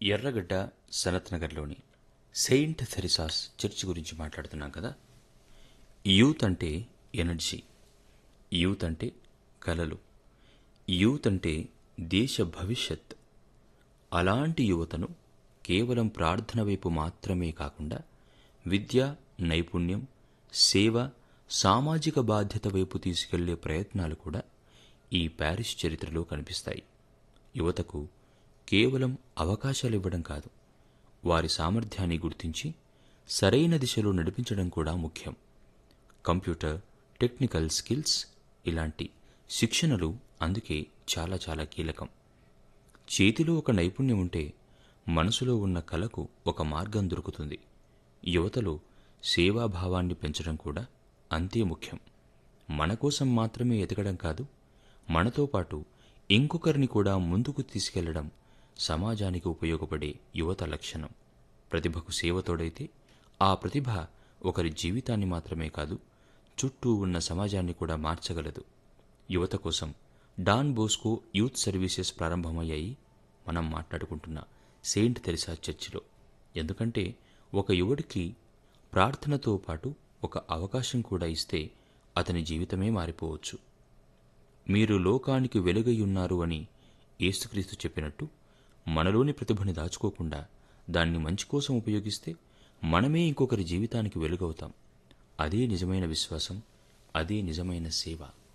ఎర్రగడ్డ సనత్ నగర్లోని Saint థెరిసాస్ church గురించి మాట్లాడుతున్నాం కదా యూత్ అంటే ఎనర్జీ యూత్ అంటే కలలు యూత్ అంటే దేశ భవిష్యత్ అలాంటి యువతను కేవలం ప్రార్థన వైపు మాత్రమే కాకుండా విద్య నైపుణ్యం సేవ సామాజిక బాధ్యత వైపు తీసుకెళ్లే ప్రయత్నాలు కూడా ఈ ప్యారిస్ చరిత్రలో కనిపిస్తాయి యువతకు కేవలం అవకాశాలు ఇవ్వడం కాదు వారి సామర్థ్యాన్ని గుర్తించి సరైన దిశలో నడిపించడం కూడా ముఖ్యం కంప్యూటర్ టెక్నికల్ స్కిల్స్ ఇలాంటి శిక్షణలు అందుకే చాలా చాలా కీలకం చేతిలో ఒక నైపుణ్యం ఉంటే మనసులో ఉన్న కళకు ఒక మార్గం దొరుకుతుంది యువతలో సేవాభావాన్ని పెంచడం కూడా అంతే ముఖ్యం మన కోసం మాత్రమే ఎదగడం కాదు మనతో పాటు ఇంకొకరిని కూడా ముందుకు తీసుకెళ్లడం సమాజానికి ఉపయోగపడే యువత లక్షణం ప్రతిభకు సేవ తోడైతే ఆ ప్రతిభ ఒకరి జీవితాన్ని మాత్రమే కాదు చుట్టూ ఉన్న సమాజాన్ని కూడా మార్చగలదు యువత కోసం డాన్ బోస్కో యూత్ సర్వీసెస్ ప్రారంభమయ్యాయి మనం మాట్లాడుకుంటున్న సెయింట్ తెరిసా చర్చిలో ఎందుకంటే ఒక యువడికి ప్రార్థనతో పాటు ఒక అవకాశం కూడా ఇస్తే అతని జీవితమే మారిపోవచ్చు మీరు లోకానికి వెలుగయ్యున్నారు అని యేసుక్రీస్తు చెప్పినట్టు మనలోని ప్రతిభని దాచుకోకుండా దాన్ని మంచి కోసం ఉపయోగిస్తే మనమే ఇంకొకరి జీవితానికి వెలుగవుతాం అదే నిజమైన విశ్వాసం అదే నిజమైన సేవ